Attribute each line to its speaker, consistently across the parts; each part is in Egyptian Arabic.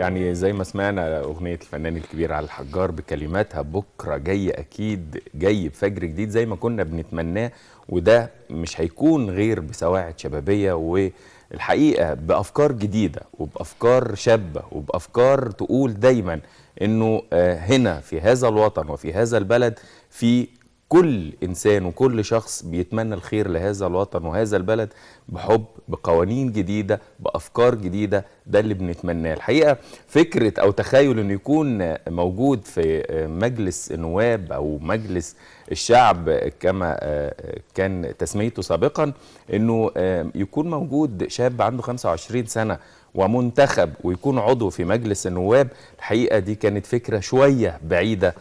Speaker 1: يعني زي ما سمعنا اغنيه الفنان الكبير علي الحجار بكلماتها بكره جاي اكيد جاي بفجر جديد زي ما كنا بنتمناه وده مش هيكون غير بسواعد شبابيه والحقيقه بافكار جديده وبافكار شابه وبافكار تقول دايما انه آه، هنا في هذا الوطن وفي هذا البلد في كل انسان وكل شخص بيتمنى الخير لهذا الوطن وهذا البلد بحب بقوانين جديده بافكار جديده ده اللي بنتمناه الحقيقه فكره او تخيل انه يكون موجود في مجلس النواب او مجلس الشعب كما كان تسميته سابقا انه يكون موجود شاب عنده 25 سنه ومنتخب ويكون عضو في مجلس النواب الحقيقه دي كانت فكره شويه بعيده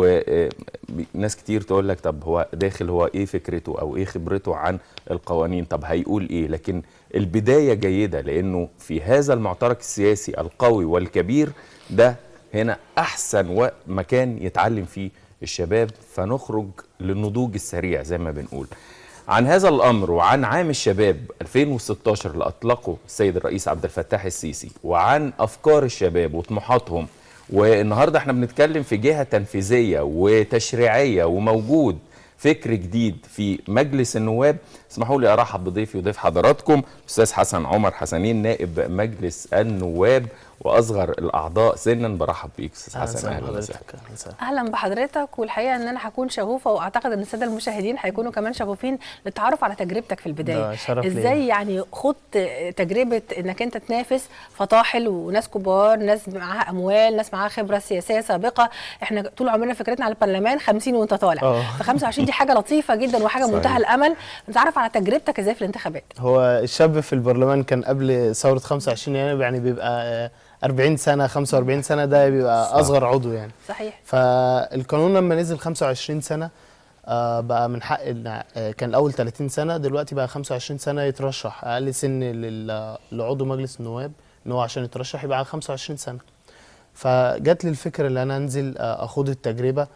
Speaker 1: وناس كتير تقول لك طب هو داخل هو ايه فكرته او ايه خبرته عن القوانين طب هيقول ايه لكن البدايه جيده لانه في هذا المعترك السياسي القوي والكبير ده هنا احسن مكان يتعلم فيه الشباب فنخرج للنضوج السريع زي ما بنقول عن هذا الامر وعن عام الشباب 2016 اللي اطلقه السيد الرئيس عبد الفتاح السيسي وعن افكار الشباب وطموحاتهم والنهارده احنا بنتكلم في جهه تنفيذيه وتشريعيه وموجود فكر جديد في مجلس النواب اسمحوا لي ارحب بضيفي وضيف حضراتكم استاذ حسن عمر حسنين نائب مجلس النواب واصغر الاعضاء سنا برحب بيك استاذ حسن
Speaker 2: اهلا وسهلا
Speaker 3: اهلا بحضرتك والحقيقه ان انا هكون شغوفه واعتقد ان الساده المشاهدين هيكونوا كمان شغوفين للتعرف على تجربتك في البدايه ازاي يعني خدت تجربه انك انت تنافس فطاحل وناس كبار ناس معاها اموال ناس معاها خبره سياسيه سابقه احنا طول عمرنا فكرتنا على البرلمان 50 وانت طالع ف 25 دي حاجه لطيفه جدا وحاجه صحيح. منتهى الامل نتعرف على تجربتك ازاي في الانتخابات
Speaker 2: هو الشاب في البرلمان كان قبل ثوره 25 يناير يعني بيبقى 40 سنه 45 سنه ده بيبقى صح. اصغر عضو يعني
Speaker 3: صحيح
Speaker 2: فالقانون لما نزل 25 سنه آه بقى من حق آه كان الاول 30 سنه دلوقتي بقى 25 سنه يترشح اقل سن لعضو مجلس النواب ان هو عشان يترشح يبقى على 25 سنه فجات لي الفكره ان انا انزل آه اخوض التجربه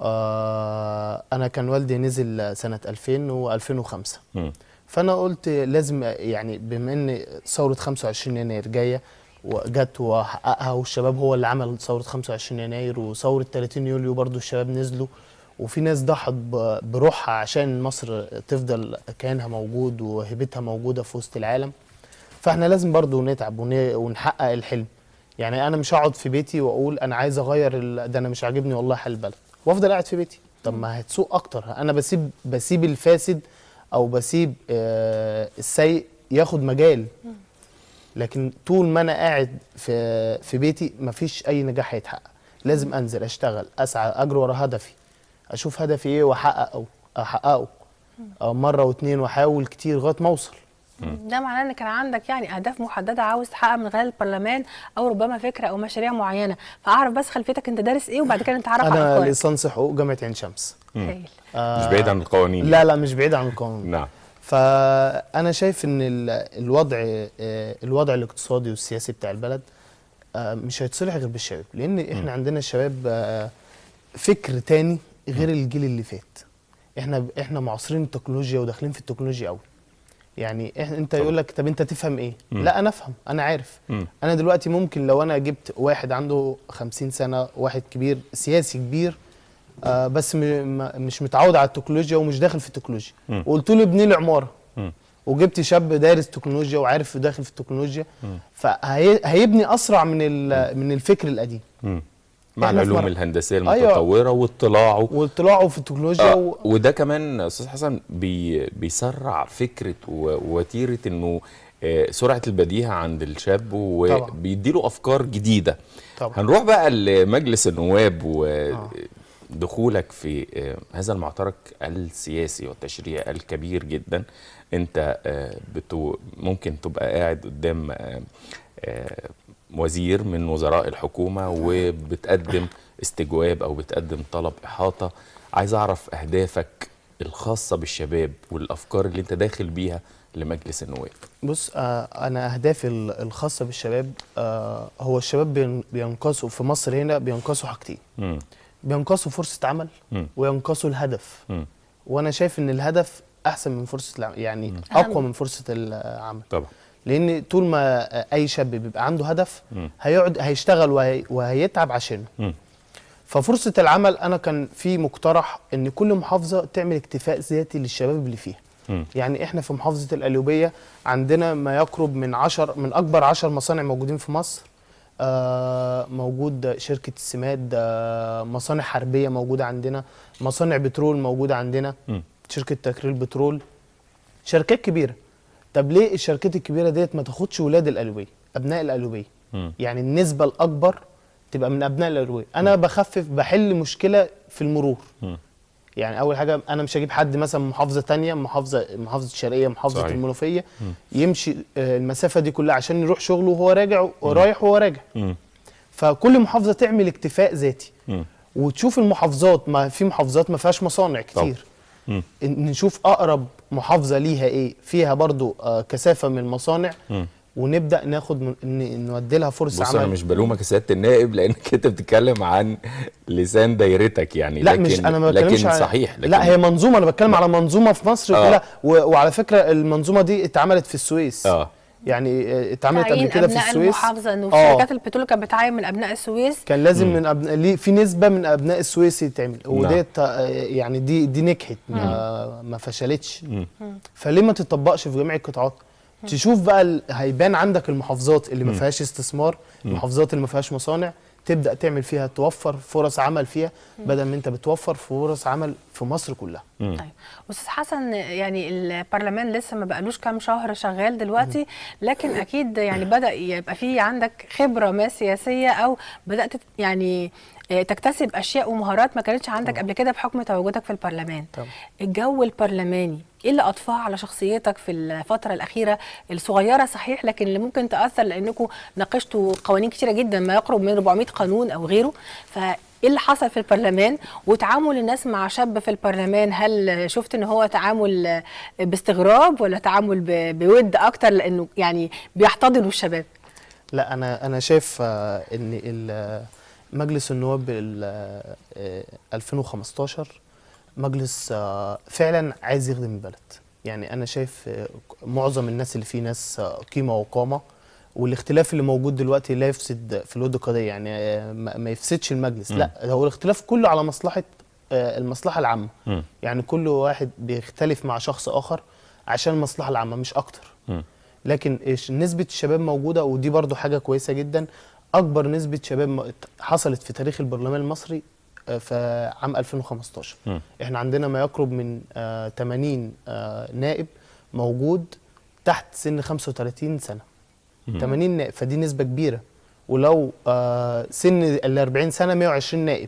Speaker 2: آه انا كان والدي نزل سنه 2000 و2005 فانا قلت لازم يعني بما ان ثوره 25 يناير جايه وجت وحققها والشباب هو اللي عمل ثوره 25 يناير وثوره 30 يوليو برضو الشباب نزلوا وفي ناس ضحت بروحها عشان مصر تفضل كيانها موجود وهيبتها موجوده في وسط العالم فاحنا لازم برضو نتعب ونحقق الحلم يعني انا مش هقعد في بيتي واقول انا عايز اغير ده انا مش عاجبني والله حال البلد وافضل قاعد في بيتي طب ما هتسوق اكتر انا بسيب بسيب الفاسد او بسيب آه السيء ياخد مجال لكن طول ما انا قاعد في في بيتي مفيش اي نجاح هيتحقق لازم انزل اشتغل اسعى اجري ورا هدفي اشوف هدفي ايه واحققه احققه مره واثنين واحاول كتير لغايه ما اوصل
Speaker 3: ده معناه ان كان عندك يعني اهداف محدده عاوز تحققها من خلال البرلمان او ربما فكره او مشاريع معينه فاعرف بس خلفيتك انت دارس ايه وبعد كده نتعرف على
Speaker 2: انا ليسانس حقوق جامعه عين شمس
Speaker 1: آه مش بعيد عن القوانين
Speaker 2: لا لا مش بعيد عن القانون
Speaker 1: نعم
Speaker 2: فانا شايف ان الوضع الوضع الاقتصادي والسياسي بتاع البلد مش هيتصلح غير بالشباب لان احنا عندنا الشباب فكر تاني غير الجيل اللي فات احنا احنا معاصرين التكنولوجيا وداخلين في التكنولوجيا قوي يعني احنا انت يقول لك طب انت تفهم ايه مم. لا انا افهم انا عارف مم. انا دلوقتي ممكن لو انا جبت واحد عنده 50 سنه واحد كبير سياسي كبير آه بس مش متعود على التكنولوجيا ومش داخل في التكنولوجيا وقلت له ابني لي عماره وجبت شاب دارس تكنولوجيا وعارف داخل في التكنولوجيا فهيبني اسرع من من الفكر القديم
Speaker 1: مم. مع العلوم الهندسيه المتطوره أيوة. واطلاعه
Speaker 2: واطلاعه في التكنولوجيا
Speaker 1: آه و... وده كمان استاذ حسن بي... بيسرع فكره ووتيره انه آه سرعه البديهه عند الشاب وبيديله افكار جديده
Speaker 2: طبعا.
Speaker 1: هنروح بقى لمجلس النواب و آه. دخولك في هذا المعترك السياسي والتشريع الكبير جدا انت بتو ممكن تبقى قاعد قدام وزير من وزراء الحكومه وبتقدم استجواب او بتقدم طلب احاطه عايز اعرف اهدافك الخاصه بالشباب والافكار اللي انت داخل بيها لمجلس النواب
Speaker 2: بص آه انا اهدافي الخاصه بالشباب آه هو الشباب بينقصوا في مصر هنا بينقصوا حاجتين بينقصوا فرصه عمل م. وينقصوا الهدف م. وانا شايف ان الهدف احسن من فرصه العمل يعني م. اقوى من فرصه العمل
Speaker 1: طبعا
Speaker 2: لان طول ما اي شاب بيبقى عنده هدف هيقعد هيشتغل وهي وهيتعب عشانه ففرصه العمل انا كان في مقترح ان كل محافظه تعمل اكتفاء ذاتي للشباب اللي فيها
Speaker 1: مم.
Speaker 2: يعني احنا في محافظه القليوبيه عندنا ما يقرب من عشر من اكبر عشر مصانع موجودين في مصر آه موجود شركه السماد آه مصانع حربيه موجوده عندنا مصانع بترول موجوده عندنا
Speaker 1: مم.
Speaker 2: شركه تكرير بترول شركات كبيره طب ليه الشركات الكبيره ديت ما تاخدش ولاد القليوبيه ابناء القليوبيه
Speaker 1: مم.
Speaker 2: يعني النسبه الاكبر تبقى من ابناء القليوبيه انا بخفف بحل مشكله في المرور
Speaker 1: مم.
Speaker 2: يعني اول حاجه انا مش هجيب حد مثلا من محافظه تانية محافظه محافظه الشرقيه محافظه
Speaker 1: صحيح.
Speaker 2: صحيح. المنوفيه يمشي آه، المسافه دي كلها عشان يروح شغله وهو راجع ورايح وهو راجع
Speaker 1: مم.
Speaker 2: فكل محافظه تعمل اكتفاء ذاتي
Speaker 1: مم.
Speaker 2: وتشوف المحافظات ما في محافظات ما فيهاش مصانع كتير
Speaker 1: مم.
Speaker 2: إن- نشوف اقرب محافظه ليها ايه فيها برضو آه، كثافه من المصانع
Speaker 1: مم.
Speaker 2: ونبدا ناخد من- ن- نودي لها فرصه
Speaker 1: بص
Speaker 2: عمل
Speaker 1: انا مش بلومك يا سياده النائب لانك انت بتتكلم عن لسان دايرتك يعني
Speaker 2: لا
Speaker 1: لكن
Speaker 2: مش انا ما بتكلمش
Speaker 1: لكن
Speaker 2: على
Speaker 1: صحيح لكن
Speaker 2: لا هي منظومه انا بتكلم على منظومه في مصر
Speaker 1: آه.
Speaker 2: كلها و... وعلى فكره المنظومه دي اتعملت في السويس
Speaker 1: اه
Speaker 2: يعني آه، اتعملت قبل
Speaker 3: تعيين
Speaker 2: كده في
Speaker 3: ابناء
Speaker 2: السويس
Speaker 3: المحافظه انه في
Speaker 2: آه.
Speaker 3: شركات البترول كانت بتعين من ابناء السويس
Speaker 2: كان لازم من أبناء ليه في نسبه من ابناء السويس يتعمل وديت آه، يعني دي دي نجحت ما, ما فشلتش
Speaker 1: مم.
Speaker 2: فليه ما تطبقش في جميع القطاعات تشوف بقى ال- هيبان عندك المحافظات اللي ما فيهاش استثمار المحافظات اللي ما فيهاش مصانع تبدا تعمل فيها توفر فرص عمل فيها بدل ما انت بتوفر فرص عمل في مصر كلها
Speaker 1: مم.
Speaker 3: طيب استاذ حسن يعني البرلمان لسه ما بقالوش كام شهر شغال دلوقتي لكن اكيد يعني بدا يبقى في عندك خبره ما سياسيه او بدات يعني آه، تكتسب اشياء ومهارات ما كانتش عندك قبل كده بحكم تواجدك في البرلمان
Speaker 2: طبعا.
Speaker 3: الجو البرلماني ايه اللي اضفاه على شخصيتك في الفتره الاخيره الصغيره صحيح لكن اللي ممكن تاثر لانكم ناقشتوا قوانين كتيره جدا ما يقرب من 400 قانون او غيره فايه اللي حصل في البرلمان وتعامل الناس مع شاب في البرلمان هل شفت ان هو تعامل باستغراب ولا تعامل ب- بود اكتر لانه يعني بيحتضنوا الشباب
Speaker 2: لا انا انا شايف آه، ان ال- مجلس النواب ال- آه، 2015 مجلس آه، فعلا عايز يخدم البلد يعني انا شايف آه، معظم الناس اللي فيه ناس آه، قيمه وقامه والاختلاف اللي موجود دلوقتي لا يفسد في الود قضيه يعني آه، ما ما يفسدش المجلس لا هو الاختلاف كله على مصلحه آه، المصلحه العامه
Speaker 1: مم.
Speaker 2: يعني كل واحد بيختلف مع شخص اخر عشان المصلحه العامه مش اكتر
Speaker 1: مم.
Speaker 2: لكن إيش نسبة الشباب موجودة ودي برضو حاجة كويسة جدا أكبر نسبة شباب م- حصلت في تاريخ البرلمان المصري آه، في عام 2015
Speaker 1: مم.
Speaker 2: احنا عندنا ما يقرب من آه، 80 آه، نائب موجود تحت سن 35 سنة 80 نائب فدي نسبة كبيرة ولو آه، سن ال 40 سنة 120 نائب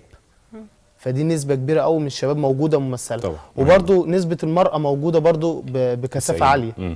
Speaker 2: فدي نسبة كبيرة قوي من الشباب موجودة ممثلة
Speaker 1: طبعا.
Speaker 2: وبرضو نسبة المرأة موجودة برضو ب- بكثافة
Speaker 1: سعيد.
Speaker 2: عالية
Speaker 1: مم.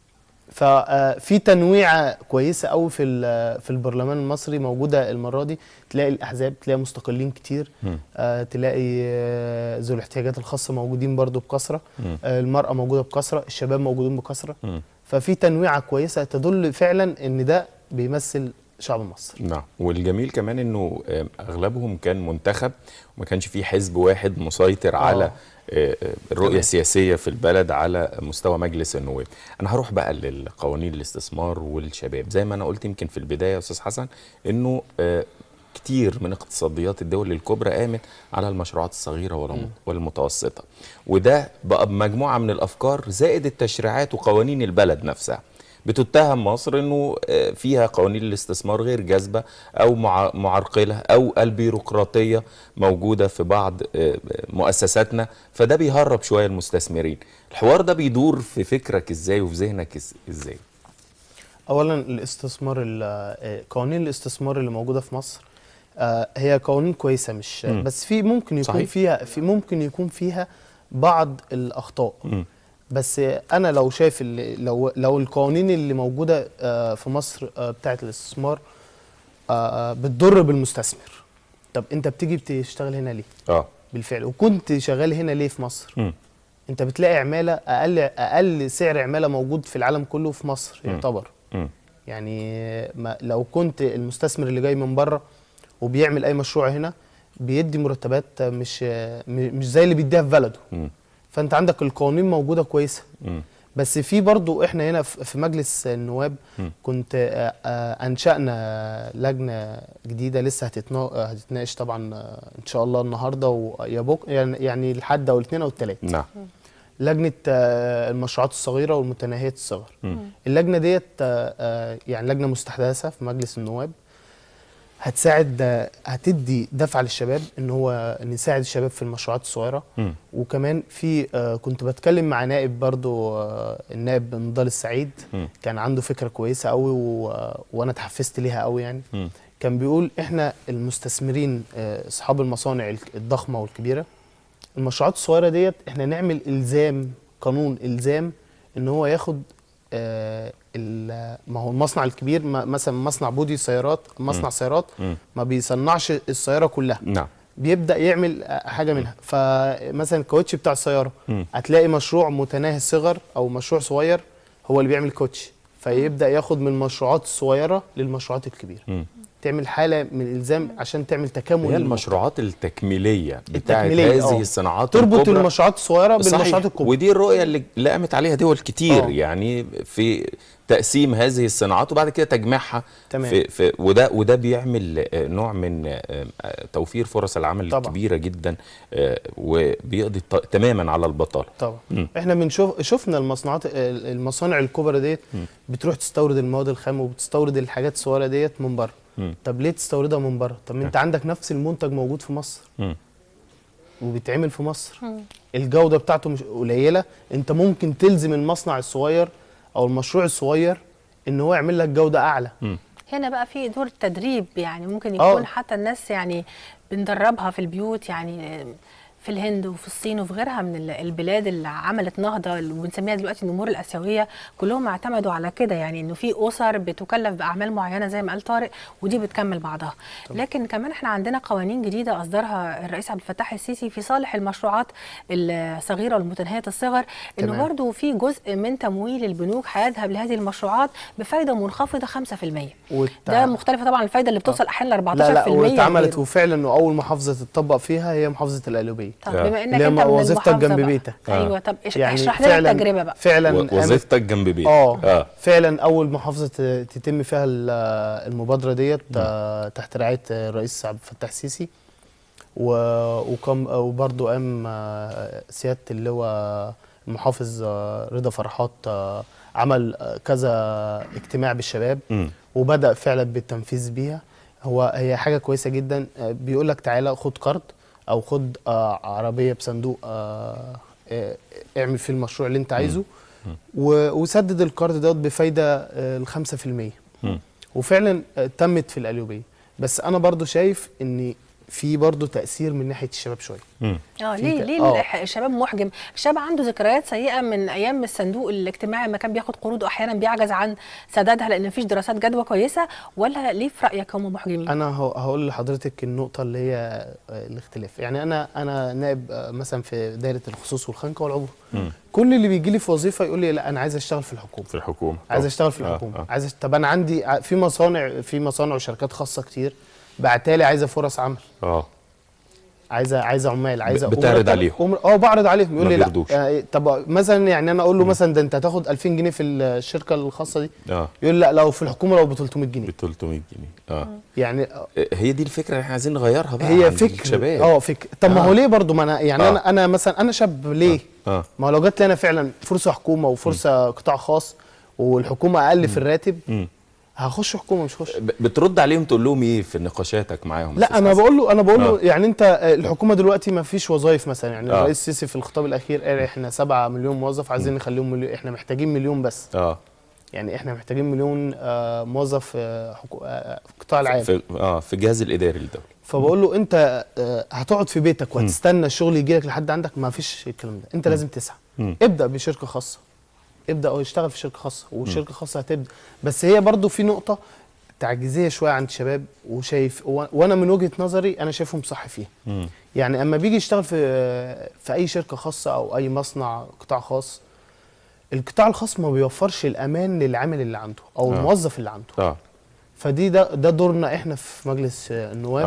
Speaker 2: ففي تنويعه كويسه قوي في ال- في البرلمان المصري موجوده المره دي تلاقي الاحزاب تلاقي مستقلين كتير
Speaker 1: مم.
Speaker 2: آه، تلاقي آه، ذوي الاحتياجات الخاصه موجودين برضو بكثره
Speaker 1: مم.
Speaker 2: آه، المراه موجوده بكثره الشباب موجودين بكثره
Speaker 1: مم.
Speaker 2: ففي تنويعه كويسه تدل فعلا ان ده بيمثل شعب مصر
Speaker 1: نعم والجميل كمان انه آه، اغلبهم كان منتخب وما كانش في حزب واحد مسيطر على آه، آه، الرؤيه
Speaker 2: تمام.
Speaker 1: السياسيه في البلد على مستوى مجلس النواب انا هروح بقى للقوانين الاستثمار والشباب زي ما انا قلت يمكن في البدايه يا استاذ حسن انه آه، كتير من اقتصاديات الدول الكبرى قامت على المشروعات الصغيره والم- والمتوسطه وده بقى بمجموعه من الافكار زائد التشريعات وقوانين البلد نفسها بتتهم مصر انه آه، فيها قوانين الاستثمار غير جاذبه او مع- معرقله او البيروقراطيه موجوده في بعض آه، مؤسساتنا فده بيهرب شويه المستثمرين الحوار ده بيدور في فكرك ازاي وفي ذهنك إز- ازاي
Speaker 2: اولا الاستثمار ال- آه، قوانين الاستثمار اللي موجوده في مصر آه، هي قوانين كويسه مش
Speaker 1: مم.
Speaker 2: بس في ممكن يكون
Speaker 1: صحيح.
Speaker 2: فيها في ممكن يكون فيها بعض الاخطاء
Speaker 1: مم.
Speaker 2: بس انا لو شايف اللي لو لو القوانين اللي موجوده آه، في مصر آه، بتاعه الاستثمار آه، بتضر بالمستثمر طب انت بتيجي بتشتغل هنا ليه
Speaker 1: اه
Speaker 2: بالفعل وكنت شغال هنا ليه في مصر
Speaker 1: مم.
Speaker 2: انت بتلاقي عماله اقل اقل سعر عماله موجود في العالم كله في مصر
Speaker 1: مم.
Speaker 2: يعتبر
Speaker 1: مم.
Speaker 2: يعني ما لو كنت المستثمر اللي جاي من بره وبيعمل اي مشروع هنا بيدي مرتبات مش م- مش زي اللي بيديها في بلده
Speaker 1: مم.
Speaker 2: فانت عندك القوانين موجوده كويسه
Speaker 1: مم.
Speaker 2: بس في برضو احنا هنا في مجلس النواب كنت انشانا لجنه جديده لسه هتتناقش طبعا ان شاء الله النهارده ويا بك يعني الحد او الاثنين او الثلاث
Speaker 1: نعم
Speaker 2: لجنه المشروعات الصغيره والمتناهيه الصغر اللجنه ديت يعني لجنه مستحدثه في مجلس النواب هتساعد هتدي دفعه للشباب ان هو ان يساعد الشباب في المشروعات الصغيره
Speaker 1: م.
Speaker 2: وكمان في كنت بتكلم مع نائب برضو النائب نضال السعيد
Speaker 1: م.
Speaker 2: كان عنده فكره كويسه قوي و... وانا اتحفزت ليها قوي يعني
Speaker 1: م.
Speaker 2: كان بيقول احنا المستثمرين اصحاب المصانع الضخمه والكبيره المشروعات الصغيره ديت احنا نعمل الزام قانون الزام ان هو ياخد آه ما هو المصنع الكبير مثلا مصنع بودي سيارات مصنع م. سيارات
Speaker 1: م.
Speaker 2: ما بيصنعش السياره كلها
Speaker 1: نعم
Speaker 2: بيبدا يعمل حاجه منها فمثلا الكاوتش بتاع السياره
Speaker 1: م.
Speaker 2: هتلاقي مشروع متناهي الصغر او مشروع صغير هو اللي بيعمل الكاوتش فيبدا ياخد من المشروعات الصغيره للمشروعات الكبيره
Speaker 1: م.
Speaker 2: تعمل حاله من الالزام عشان تعمل تكامل
Speaker 1: هي المشروعات التكميليه بتاعت
Speaker 2: التكميلية
Speaker 1: هذه
Speaker 2: أوه.
Speaker 1: الصناعات
Speaker 2: تربط
Speaker 1: الكبرى.
Speaker 2: المشروعات الصغيره بالمشروعات الكبرى
Speaker 1: ودي الرؤيه اللي, اللي قامت عليها دول كتير
Speaker 2: أوه.
Speaker 1: يعني في تقسيم هذه الصناعات وبعد كده تجميعها
Speaker 2: تمام.
Speaker 1: في, في وده وده بيعمل نوع من توفير فرص العمل
Speaker 2: طبعا.
Speaker 1: الكبيره جدا وبيقضي تماما على البطاله
Speaker 2: طبعا
Speaker 1: م.
Speaker 2: احنا بنشوف شفنا المصنوعات المصانع الكبرى ديت بتروح تستورد المواد الخام وبتستورد الحاجات الصغيره ديت من بره طب ليه تستوردها من بره طب انت عندك نفس المنتج موجود في مصر
Speaker 1: م.
Speaker 2: وبيتعمل في مصر الجوده بتاعته مش قليله انت ممكن تلزم المصنع الصغير او المشروع الصغير ان هو يعمل لك جوده اعلى
Speaker 1: م.
Speaker 3: هنا بقى في دور التدريب يعني ممكن يكون أوه. حتى الناس يعني بندربها في البيوت يعني في الهند وفي الصين وفي غيرها من البلاد اللي عملت نهضه اللي بنسميها دلوقتي النمور الاسيويه كلهم اعتمدوا على كده يعني انه في اسر بتكلف باعمال معينه زي ما قال طارق ودي بتكمل بعضها طبعا. لكن كمان احنا عندنا قوانين جديده اصدرها الرئيس عبد الفتاح السيسي في صالح المشروعات الصغيره والمتناهيه الصغر انه برضه في جزء من تمويل البنوك هيذهب لهذه المشروعات بفائده منخفضه 5%
Speaker 2: والتع...
Speaker 3: ده مختلفه طبعا الفائده اللي بتوصل احيانا ل 14%
Speaker 2: لا لا واتعملت وفعلا انه اول محافظه تطبق فيها هي محافظه القليوبيه
Speaker 3: طب بما انك انت من
Speaker 2: وظيفتك جنب بيتك
Speaker 3: ايوه طب يعني اشرح لنا التجربه بقى
Speaker 2: فعلا
Speaker 1: وظيفتك جنب بيتك
Speaker 2: اه آه. فعلا اول محافظه تتم فيها المبادره ديت تحت رعايه الرئيس عبد الفتاح السيسي وقام وبرضه قام سياده اللي هو المحافظ رضا فرحات عمل كذا اجتماع بالشباب
Speaker 1: م.
Speaker 2: وبدا فعلا بالتنفيذ بيها هو هي حاجه كويسه جدا بيقول لك تعالى خد قرض او خد آه عربيه بصندوق آه آه اعمل فيه المشروع اللي انت عايزه وسدد القرض دوت بفايده ال 5% وفعلا تمت في القليوبيه بس انا برضو شايف ان في برضه تاثير من ناحيه الشباب شويه
Speaker 3: اه ليه ليه أوه. الشباب محجم الشباب عنده ذكريات سيئه من ايام الصندوق الاجتماعي ما كان بياخد قروض واحيانا بيعجز عن سدادها لان مفيش دراسات جدوى كويسه ولا ليه في رايك هم محجمين
Speaker 2: انا هقول لحضرتك النقطه اللي هي الاختلاف يعني انا انا نائب مثلا في دايره الخصوص والخنقه والعبور كل اللي بيجي لي في وظيفه يقول لي لا انا عايز اشتغل في الحكومه
Speaker 1: في الحكومه
Speaker 2: عايز اشتغل في الحكومه آه آه. عايز طب انا عندي في مصانع في مصانع وشركات خاصه كتير بعتالي عايزه فرص عمل
Speaker 1: اه
Speaker 2: عايزه عايزه عمال عايزه
Speaker 1: بتعرض عليهم
Speaker 2: اه بعرض عليهم يقول لي لا
Speaker 1: يعني
Speaker 2: طب مثلا يعني انا اقول له مثلا ده انت هتاخد 2000 جنيه في الشركه الخاصه دي
Speaker 1: اه
Speaker 2: يقول لا لو في الحكومه لو ب 300 جنيه
Speaker 1: ب 300 جنيه اه
Speaker 2: يعني
Speaker 1: هي دي الفكره اللي احنا عايزين نغيرها بقى
Speaker 2: هي فكر
Speaker 1: الشباب
Speaker 2: اه فكر طب ما هو ليه برضه ما انا يعني آه. انا انا مثلا انا شاب ليه
Speaker 1: آه. آه.
Speaker 2: ما هو لو جات لي انا فعلا فرصه حكومه وفرصه م. قطاع خاص والحكومه اقل في الراتب
Speaker 1: م.
Speaker 2: هخش حكومه مش هخش
Speaker 1: بترد عليهم تقول لهم ايه في نقاشاتك معاهم
Speaker 2: لا انا بقول له انا بقول له آه. يعني انت الحكومه دلوقتي ما فيش وظايف مثلا يعني آه. الرئيس السيسي في الخطاب الاخير قال احنا 7 مليون موظف عايزين نخليهم مليون احنا محتاجين مليون بس
Speaker 1: اه
Speaker 2: يعني احنا محتاجين مليون آه موظف آه حكو... آه القطاع العام
Speaker 1: في اه في الجهاز الاداري للدوله
Speaker 2: فبقول له انت آه هتقعد في بيتك وهتستنى الشغل يجي لك لحد عندك ما فيش الكلام ده انت م. لازم تسعى
Speaker 1: م.
Speaker 2: ابدا بشركه خاصه ابدا او اشتغل في شركه خاصه والشركه الخاصه هتبدا بس هي برضو في نقطه تعجيزيه شويه عند الشباب وشايف وانا من وجهه نظري انا شايفهم صح فيها
Speaker 1: م.
Speaker 2: يعني اما بيجي يشتغل في في اي شركه خاصه او اي مصنع قطاع خاص القطاع الخاص ما بيوفرش الامان للعامل اللي عنده او
Speaker 1: آه.
Speaker 2: الموظف اللي عنده
Speaker 1: آه.
Speaker 2: فدي ده ده دورنا احنا في مجلس النواب
Speaker 1: آه.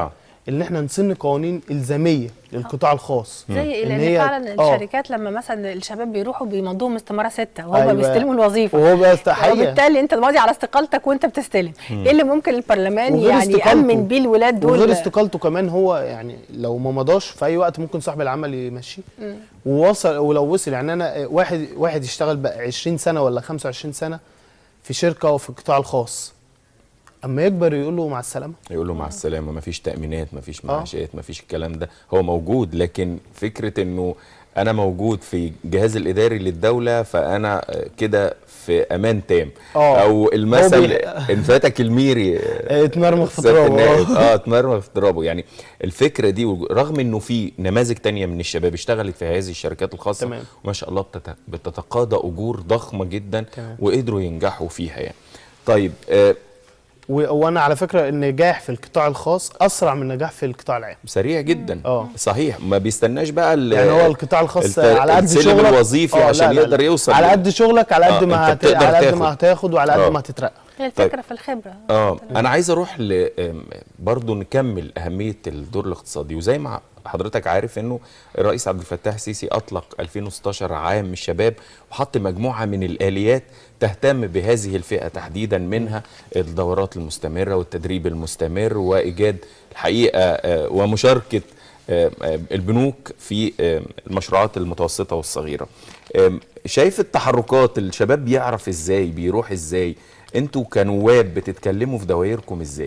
Speaker 2: ان احنا نسن قوانين الزاميه للقطاع الخاص
Speaker 3: زي ايه
Speaker 2: إن
Speaker 3: لان
Speaker 2: هي-
Speaker 3: فعلا
Speaker 2: آه.
Speaker 3: الشركات لما مثلا الشباب بيروحوا بيمضوهم استماره سته وهم
Speaker 2: أيوة.
Speaker 3: بيستلموا الوظيفه
Speaker 2: وهو بقى حقيقه
Speaker 3: وبالتالي انت ماضي على استقالتك وانت بتستلم ايه اللي ممكن البرلمان
Speaker 2: وغير
Speaker 3: يعني
Speaker 2: استقالته.
Speaker 3: يامن بيه الولاد دول
Speaker 2: وغير استقالته كمان هو يعني لو ما مضاش في اي وقت ممكن صاحب العمل يمشيه ووصل ولو وصل يعني انا واحد واحد يشتغل بقى 20 سنه ولا 25 سنه في شركه وفي القطاع الخاص اما يكبر يقول له مع السلامه
Speaker 1: يقول له مع السلامه مفيش تامينات مفيش معاشات مفيش الكلام ده هو موجود لكن فكره انه انا موجود في الجهاز الاداري للدوله فانا آه، كده في امان تام
Speaker 2: آه.
Speaker 1: او المثل
Speaker 2: بي-
Speaker 1: ان فاتك الميري آه،
Speaker 2: اتمرمغ في
Speaker 1: سيادة
Speaker 2: ترابه
Speaker 1: النائب.
Speaker 2: آه.
Speaker 1: اه اتمرمغ في ترابه يعني الفكره دي وج- رغم انه في نماذج تانية من الشباب اشتغلت في هذه الشركات الخاصه
Speaker 2: تمام.
Speaker 1: وما شاء الله بتت- بتتقاضى اجور ضخمه جدا
Speaker 2: تمام.
Speaker 1: وقدروا ينجحوا فيها يعني طيب آه
Speaker 2: و- وانا على فكره النجاح في القطاع الخاص اسرع من النجاح في القطاع العام
Speaker 1: سريع جدا
Speaker 2: اه.
Speaker 1: صحيح ما بيستناش بقى ال-
Speaker 2: يعني هو القطاع الخاص
Speaker 1: الت-
Speaker 2: على قد
Speaker 1: السلم
Speaker 2: شغلك
Speaker 1: الوظيفي
Speaker 2: آه،
Speaker 1: عشان
Speaker 2: لا، لا،
Speaker 1: يقدر
Speaker 2: لا.
Speaker 1: يوصل
Speaker 2: على
Speaker 1: لل-
Speaker 2: قد شغلك على قد
Speaker 1: آه،
Speaker 2: ما
Speaker 1: أنت
Speaker 2: هت...
Speaker 1: بتقدر
Speaker 2: على قد ما
Speaker 1: تاخد.
Speaker 2: هتاخد وعلى
Speaker 1: آه.
Speaker 2: قد ما هتترقى
Speaker 3: هي الفكره في الخبره
Speaker 1: اه انا عايز اروح ل آم، برضو نكمل اهميه الدور الاقتصادي وزي ما حضرتك عارف انه الرئيس عبد الفتاح السيسي اطلق 2016 عام الشباب وحط مجموعه من الاليات تهتم بهذه الفئه تحديدا منها الدورات المستمره والتدريب المستمر وايجاد الحقيقه آه، ومشاركه آه، آه، البنوك في آه، المشروعات المتوسطه والصغيره آم، شايف التحركات الشباب بيعرف ازاي بيروح ازاي انتوا كنواب بتتكلموا في دوائركم ازاي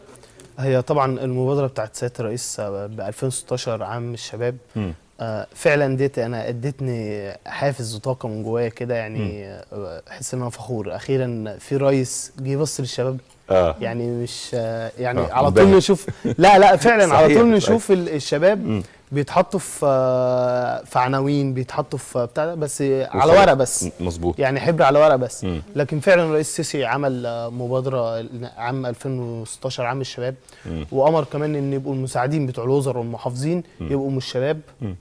Speaker 2: هي طبعا المبادره بتاعت سياده الرئيس ب 2016 عام الشباب
Speaker 1: مم.
Speaker 2: آه، فعلا ديت انا ادتني حافز وطاقه من جوايا كده يعني آه، احس ان انا فخور اخيرا في رئيس جه يبص للشباب
Speaker 1: اه
Speaker 2: يعني مش آه، يعني
Speaker 1: آه،
Speaker 2: على طول
Speaker 1: منبهر.
Speaker 2: نشوف لا لا فعلا على
Speaker 1: صحيح،
Speaker 2: طول
Speaker 1: صحيح.
Speaker 2: نشوف ال- الشباب
Speaker 1: مم.
Speaker 2: بيتحطوا في آه، في عناوين بيتحطوا في بتاع ده بس على
Speaker 1: وخلاص.
Speaker 2: ورق بس
Speaker 1: م- مظبوط
Speaker 2: يعني حبر على ورق بس
Speaker 1: مم.
Speaker 2: لكن فعلا الرئيس السيسي عمل آه، مبادره عام 2016 عام الشباب
Speaker 1: مم.
Speaker 2: وامر كمان ان يبقوا المساعدين بتوع الوزراء والمحافظين يبقوا من الشباب
Speaker 1: مم.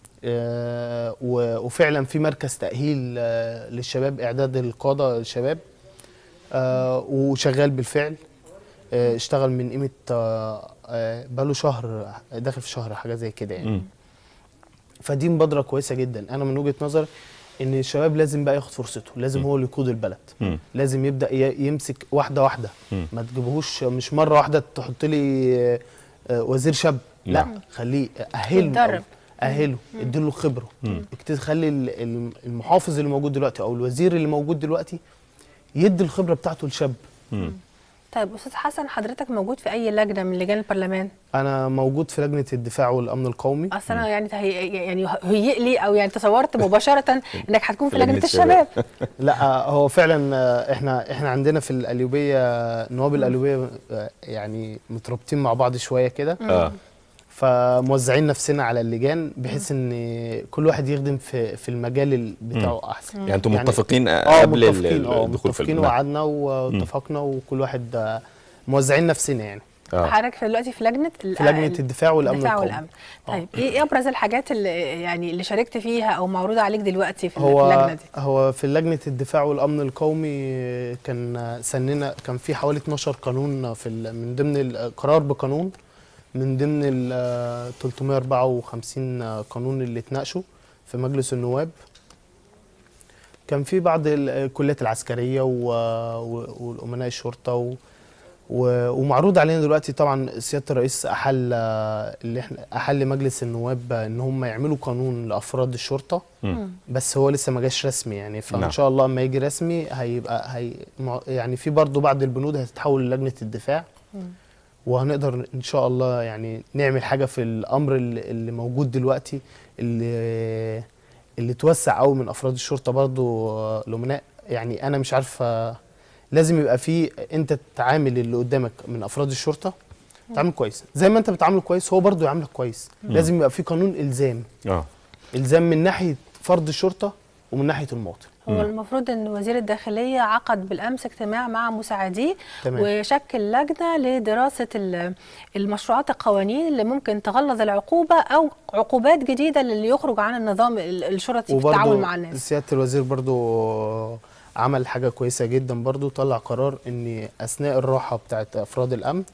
Speaker 2: آه و- وفعلا في مركز تاهيل آه للشباب اعداد القاده الشباب آه وشغال بالفعل آه اشتغل من قيمه آه آه بقاله شهر داخل في شهر حاجه زي كده يعني
Speaker 1: مم.
Speaker 2: فدي مبادره كويسه جدا انا من وجهه نظري ان الشباب لازم بقى ياخد فرصته لازم هو اللي يقود البلد
Speaker 1: مم.
Speaker 2: لازم يبدا ي- يمسك واحده واحده
Speaker 1: مم.
Speaker 2: ما تجيبهوش مش مره واحده تحط لي آه، آه، وزير شاب لا
Speaker 1: نعم.
Speaker 2: خليه اهله
Speaker 3: يتدرب.
Speaker 2: الأول. اهله اديله خبره اكتب خلي ال- ال- المحافظ اللي موجود دلوقتي او الوزير اللي موجود دلوقتي يدي الخبره بتاعته لشاب
Speaker 1: مم.
Speaker 3: طيب استاذ حسن حضرتك موجود في اي لجنه من لجان البرلمان
Speaker 2: انا موجود في لجنه الدفاع والامن القومي
Speaker 3: اصل انا يعني تهي... يعني هيئ لي او يعني تصورت مباشره انك هتكون في
Speaker 1: في
Speaker 3: لجنه
Speaker 1: لجنة
Speaker 3: الشباب
Speaker 2: لا آه، هو فعلا آه، احنا احنا عندنا في القليوبيه نواب القليوبيه آه، يعني مترابطين مع بعض شويه كده
Speaker 1: اه
Speaker 2: فموزعين نفسنا على اللجان بحيث ان كل واحد يخدم في في المجال ال- بتاعه احسن
Speaker 1: يعني انتوا
Speaker 2: يعني-
Speaker 1: متفقين
Speaker 2: اه
Speaker 1: قبل ال-
Speaker 2: متفقين اه
Speaker 1: الدخول في
Speaker 2: متفقين
Speaker 1: ال- نعم.
Speaker 2: وقعدنا واتفقنا وكل واحد آه، موزعين نفسنا يعني
Speaker 1: اه
Speaker 3: حضرتك في دلوقتي في لجنه ال-
Speaker 2: في لجنه الدفاع والامن
Speaker 3: الدفاع
Speaker 2: القومي
Speaker 3: والامن طيب ايه إيه ابرز الحاجات اللي يعني اللي شاركت فيها او معروضه عليك دلوقتي في, ال- في
Speaker 2: هو
Speaker 3: اللجنه دي
Speaker 2: هو في لجنه الدفاع والامن القومي كان سننا كان في حوالي 12 قانون في ال- من ضمن القرار بقانون من ضمن ال 354 قانون اللي اتناقشوا في مجلس النواب كان في بعض الكليات العسكريه و- و- والامناء الشرطه و و- ومعروض علينا دلوقتي طبعا سياده الرئيس احل اللي احنا احل مجلس النواب ان هم يعملوا قانون لافراد الشرطه
Speaker 1: مم.
Speaker 2: بس هو لسه ما جاش رسمي يعني فان
Speaker 1: نعم.
Speaker 2: شاء الله اما يجي رسمي هيبقى هي مع- يعني في برضه بعض البنود هتتحول للجنه الدفاع وهنقدر ان شاء الله يعني نعمل حاجه في الامر اللي اللي موجود دلوقتي اللي اللي توسع قوي من افراد الشرطه برضه آه، الامناء يعني انا مش عارف آه، لازم يبقى في انت تعامل اللي قدامك من افراد الشرطه تعامل كويس زي ما انت بتعامله كويس هو برضه يعاملك كويس لازم يبقى في قانون الزام
Speaker 1: اه
Speaker 2: الزام من ناحيه فرد الشرطه ومن ناحيه المواطن
Speaker 3: هو المفروض ان وزير الداخليه عقد بالامس اجتماع مع مساعديه
Speaker 2: تمام.
Speaker 3: وشكل لجنه لدراسه ال- المشروعات القوانين اللي ممكن تغلظ العقوبه او عقوبات جديده للي يخرج عن النظام ال- الشرطي في التعامل مع الناس
Speaker 2: سياده الوزير برضو عمل حاجه كويسه جدا برضو طلع قرار ان اثناء الراحه بتاعت افراد الامن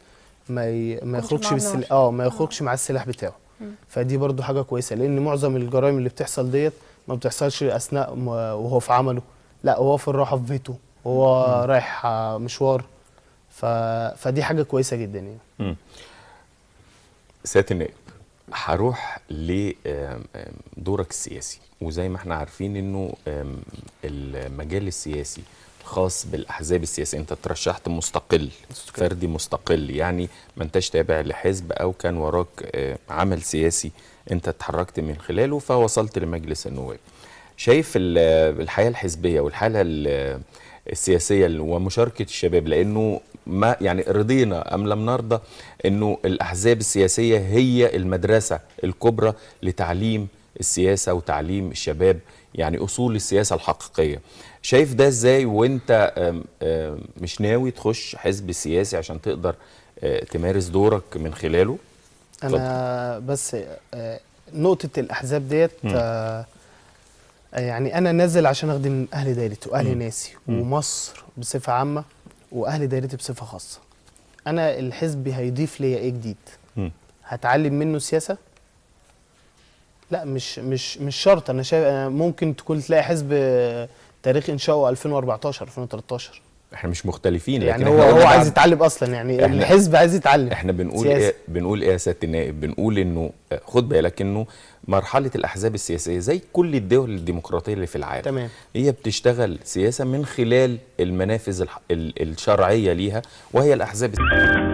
Speaker 2: ما ي... ما يخرجش بالسلاح اه ما يخرجش مع السلاح بتاعه فدي برضو حاجه كويسه لان معظم الجرائم اللي بتحصل ديت ما بتحصلش اثناء وهو في عمله لا هو في الراحه في بيته وهو رايح مشوار ف... فدي حاجه كويسه جدا يعني
Speaker 1: سياده النائب هروح لدورك السياسي وزي ما احنا عارفين انه المجال السياسي خاص بالاحزاب السياسيه انت ترشحت مستقل فردي مستقل يعني ما انتش تابع لحزب او كان وراك عمل سياسي انت اتحركت من خلاله فوصلت لمجلس النواب شايف الحياه الحزبيه والحاله السياسيه ومشاركه الشباب لانه ما يعني رضينا ام لم نرضى انه الاحزاب السياسيه هي المدرسه الكبرى لتعليم السياسه وتعليم الشباب يعني اصول السياسه الحقيقيه شايف ده ازاي وانت مش ناوي تخش حزب سياسي عشان تقدر تمارس دورك من خلاله
Speaker 2: انا بس نقطه الاحزاب ديت يعني انا نازل عشان اخدم اهل دايرتي واهل ناسي ومصر بصفه عامه واهل دايرتي بصفه خاصه انا الحزب هيضيف ليا ايه جديد هتعلم منه سياسه لا مش مش مش شرط انا شايف ممكن تكون تلاقي حزب تاريخ انشائه 2014 2013
Speaker 1: احنا مش مختلفين
Speaker 2: يعني هو هو عايز يتعلم اصلا يعني الحزب عايز يتعلم
Speaker 1: احنا بنقول سياسة. ايه بنقول ايه يا سياده النائب بنقول انه خد بالك انه مرحله الاحزاب السياسيه زي كل الدول الديمقراطيه اللي في العالم
Speaker 2: تمام.
Speaker 1: هي بتشتغل سياسه من خلال المنافذ الشرعيه ليها وهي الاحزاب